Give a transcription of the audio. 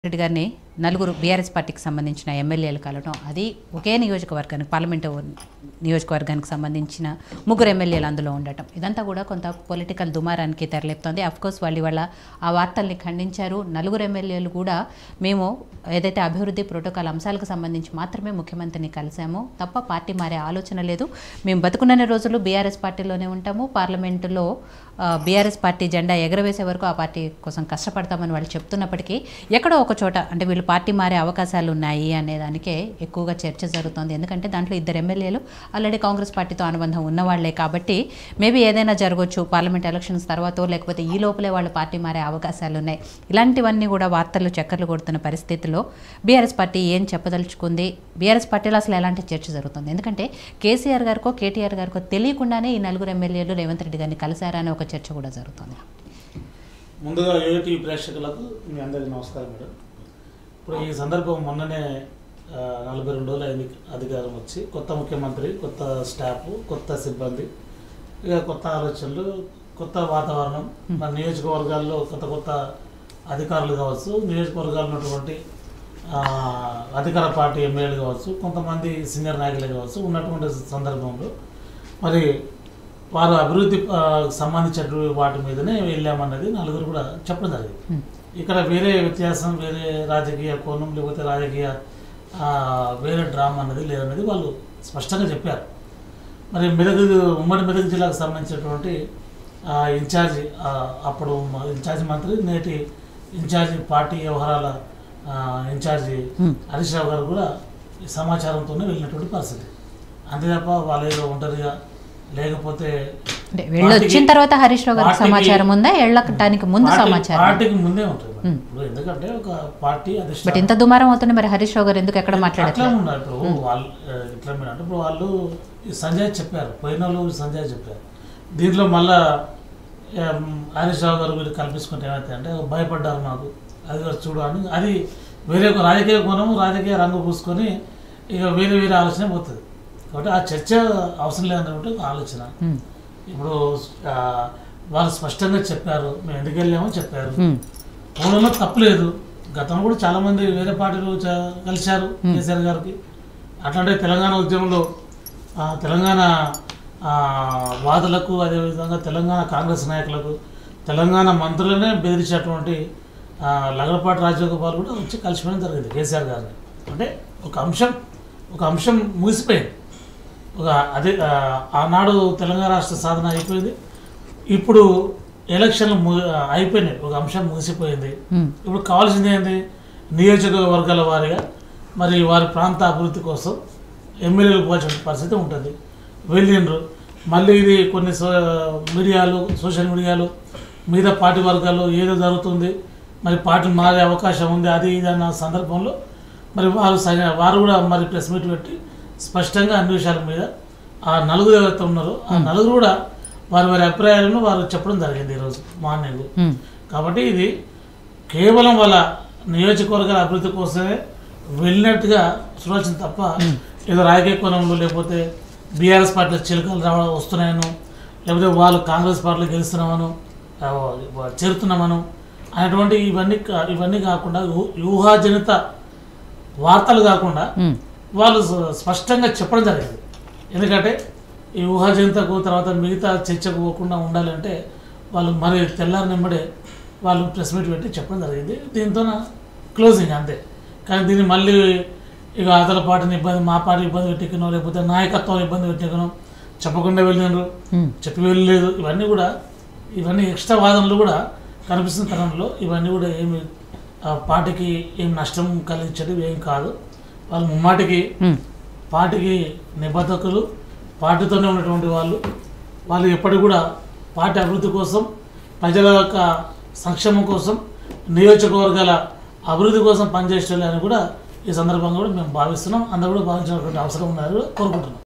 రెడ్డి గారిని నలుగురు బీఆర్ఎస్ పార్టీకి సంబంధించిన ఎమ్మెల్యేలు కలవడం అది ఒకే నియోజకవర్గానికి పార్లమెంటు నియోజకవర్గానికి సంబంధించిన ముగ్గురు ఎమ్మెల్యేలు అందులో ఉండటం ఇదంతా కూడా కొంత పొలిటికల్ దుమారానికి తెరలేపుతోంది కోర్స్ వాళ్ళు ఇవాళ ఆ వార్తల్ని ఖండించారు నలుగురు ఎమ్మెల్యేలు కూడా మేము ఏదైతే అభివృద్ధి ప్రోటోకాల్ అంశాలకు సంబంధించి మాత్రమే ముఖ్యమంత్రిని కలిసాము తప్ప పార్టీ మారే ఆలోచన లేదు మేము బతుకున్న రోజులు బీఆర్ఎస్ పార్టీలోనే ఉంటాము పార్లమెంటులో బీఆర్ఎస్ పార్టీ జెండా ఎగరవేసే వరకు ఆ పార్టీ కోసం కష్టపడతామని వాళ్ళు చెప్తున్నప్పటికీ ఎక్కడో ఒక చోట అంటే వీళ్ళు పార్టీ మారే అవకాశాలు ఉన్నాయి అనే దానికే ఎక్కువగా చర్చ జరుగుతోంది ఎందుకంటే దాంట్లో ఇద్దరు ఎమ్మెల్యేలు ఆల్రెడీ కాంగ్రెస్ పార్టీతో అనుబంధం ఉన్నవాళ్లే కాబట్టి మేబీ ఏదైనా జరగవచ్చు పార్లమెంట్ ఎలక్షన్స్ తర్వాత లేకపోతే ఈ లోపలే వాళ్ళు పార్టీ మారే అవకాశాలు ఉన్నాయి ఇలాంటివన్నీ కూడా వార్తలు చక్కర్లు కొడుతున్న పరిస్థితిలో బీఆర్ఎస్ పార్టీ ఏం చెప్పదలుచుకుంది బీఆర్ఎస్ పార్టీలో అసలు ఎలాంటి చర్చ జరుగుతుంది ఎందుకంటే కేసీఆర్ గారికో కేటీఆర్ గారికో తెలియకుండానే ఈ నలుగురు ఎమ్మెల్యేలు రేవంత్ రెడ్డి గారిని కలిశారనే ఒక చర్చ కూడా జరుగుతుంది ముందుగా యూటీవీ ప్రేక్షకులకు మీ అందరికీ నమస్కారం మేడం ఇప్పుడు ఈ సందర్భం మొన్ననే ఆ, నలభై రెండు రోజులు అయింది అధికారం వచ్చి కొత్త ముఖ్యమంత్రి కొత్త స్టాఫ్ కొత్త సిబ్బంది ఇక కొత్త ఆలోచనలు కొత్త వాతావరణం మన నియోజకవర్గాల్లో కొత్త కొత్త అధికారులు కావచ్చు నియోజకవర్గాల్లో ఉన్నటువంటి ఆ, అధికార పార్టీ ఎమ్మెల్యేలు కావచ్చు కొంతమంది సీనియర్ నాయకులు కావచ్చు ఉన్నటువంటి సందర్భంలో మరి వారు అభివృద్ధి ఆ, సంబంధించినటువంటి వాటి మీదనే వెళ్ళామన్నది నలుగురు కూడా చెప్పడం జరిగింది Hmm. ఇక్కడ వేరే వ్యత్యాసం వేరే రాజకీయ కోణం లేకపోతే రాజకీయ ఆ, వేరే డ్రామా అన్నది లేదన్నది వాళ్ళు స్పష్టంగా చెప్పారు మరి మెదక్ ఉమ్మడి మెదక్ జిల్లాకు సంబంధించినటువంటి ఆ, ఇన్ఛార్జి ఆ, అప్పుడు మ- ఇన్ఛార్జి మంత్రి నేటి ఇన్ఛార్జి పార్టీ వ్యవహారాల ఆ, ఇన్ఛార్జి Hmm. హరీష్ రావు గారు కూడా ఈ సమాచారంతోనే వెళ్ళినటువంటి పరిస్థితి అంతే తప్ప వాళ్ళు ఏదో ఒంటరిగా లేకపోతే అంటే వీళ్ళు వచ్చిన తర్వాత హరీష్ రావు గారికి పార్టీకి- సమాచారం ఉందా వెళ్ళటానికి ముందు పార్టీ- సమాచారం పార్టీకి ముందే ఉంటుంది మేడం. Hmm. ఇప్పుడు ఎందుకంటే ఒక పార్టీ బట్ అధిష్టానం ఇంత దుమారం అవుతుంది మరి హరీష్ రావు గారు ఎందుకు ఎక్కడ అట్లా మాట్లాడట్లేదు ఉన్నారు ఇప్పుడు వాళ్ళు ఆ, ఇట్లా మీరు అంటే ఇప్పుడు వాళ్ళు ఈ సంజయ్ చెప్పారు పోయిన వాళ్ళు సంజయ్ చెప్పారు దీంట్లో మళ్ళా ఏం, హరీష్ రావు గారు వీళ్ళు కల్పించుకుంటే ఏమైతే అంటే భయపడ్డారు మాకు అది కూడా చూడు అని అది వేరే ఒక రాజకీయ కోణము రాజకీయ రంగు పూసుకొని ఇక వేరే వేరే ఆలోచన పోతుంది కాబట్టి ఆ చర్చ అవసరం లేదన్నటువంటి ఒక ఆలోచన ఉమ్, ఇప్పుడు ఆ, వాళ్ళు స్పష్టంగా చెప్పారు మేము ఎందుకు వెళ్ళామో చెప్పారు ఉమ్, పోవడంలో తప్పులేదు గతంలో కూడా చాలా మంది వేరే పార్టీలు చ- కలిశారు కేసీఆర్ గారికి అట్లాంటి తెలంగాణ ఉద్యమంలో ఆ, తెలంగాణ ఆ, వాదులకు అదేవిధంగా తెలంగాణ కాంగ్రెస్ నాయకులకు తెలంగాణ మంత్రులనే బెదిరించేటువంటి ఆ, లగడపాటి రాజగోపాల్ కూడా వచ్చి కలిసిపోవడం జరిగింది కేసీఆర్ గారిని అంటే ఒక అంశం ఒక అంశం ముగిసిపోయింది ఒక అదే ఆ, ఆనాడు తెలంగాణ రాష్ట్ర సాధన అయిపోయింది ఇప్పుడు ఎలక్షన్లు ము అయిపోయినాయి ఒక అంశం ముగిసిపోయింది ఉమ్, ఇప్పుడు కావాల్సింది ఏంటి నియోజకవర్గాల వారిగా మరి వారి ప్రాంత అభివృద్ధి కోసం ఎమ్మెల్యేలు పోవాల్సిన పరిస్థితి ఉంటుంది వెళ్ళిండ్రు మళ్ళీ ఇది కొన్ని సో మీడియాలు సోషల్ మీడియాలు మీద పార్టీ వర్గాల్లో ఏదో జరుగుతుంది మరి పార్టీ మారే అవకాశం ఉంది అది ఇది అన్న సందర్భంలో మరి వారు సగ- వారు కూడా మరి ప్రెస్ మీట్ పెట్టి స్పష్టంగా అన్ని విషయాల మీద ఆ నలుగురు ఎవరైతే ఉన్నారో ఆ నలుగురు కూడా వారి వారి అభిప్రాయాలను వారు చెప్పడం జరిగింది ఈరోజు మార్నింగ్ ఉమ్, కాబట్టి ఇది కేవలం వాళ్ళ నియోజకవర్గాల అభివృద్ధి కోసమే వెళ్ళినట్టుగా చూడాల్సింది తప్ప ఏదో రాజకీయ కోణంలో లేకపోతే బీఆర్ఎస్ పార్టీలో చిలుకలు రావడం వస్తున్నాయను లేకపోతే వాళ్ళు కాంగ్రెస్ పార్టీలో గెలుస్తున్నామను ఆ, చేరుతున్నామను అనేటువంటి ఇవన్నీ కా- ఇవన్నీ కాకుండా ఊ- ఊహాజనిత వార్తలు కాకుండా ఉమ్, వాళ్ళు స్ప- స్పష్టంగా చెప్పడం జరిగింది ఎందుకంటే ఈ ఊహాజనితకు తర్వాత మిగతా చర్చకు పోకుండా ఉండాలంటే వాళ్ళు మరి తెల్లారి నిమ్మడే వాళ్ళు ప్రెస్ మీట్ పెట్టి చెప్పడం జరిగింది దీంతో క్లోజింగ్ అంతే కానీ దీన్ని మళ్ళీ ఇక అతల పార్టీని ఇబ్బంది మా పార్టీ ఇబ్బంది పెట్టికనో లేకపోతే నాయకత్వం ఇబ్బంది పెట్టికనో చెప్పకుండా వెళ్ళినారు ఉమ్, చెప్పి వెళ్ళలేదు ఇవన్నీ కూడా ఇవన్నీ ఎక్స్ట్రా వాదనలు కూడా కనిపిస్తున్న తరంలో ఇవన్నీ కూడా ఏమి ఆ, పార్టీకి ఏం నష్టం కలిగించేది ఏం కాదు వాళ్ళు ముమ్మాటికి ఉమ్, పార్టీకి నిబద్ధకులు పార్టీతోనే ఉన్నటువంటి వాళ్ళు వాళ్ళు ఎప్పటికి కూడా పార్టీ అభివృద్ధి కోసం ప్రజల యొక్క సంక్షేమం కోసం నియోజకవర్గాల అభివృద్ధి కోసం పనిచేసేవాళ్ళు అని కూడా ఈ సందర్భంగా కూడా మేము భావిస్తున్నాం అందరూ కూడా భావించినటువంటి అవసరం ఉందని కూడా కోరుకుంటున్నాం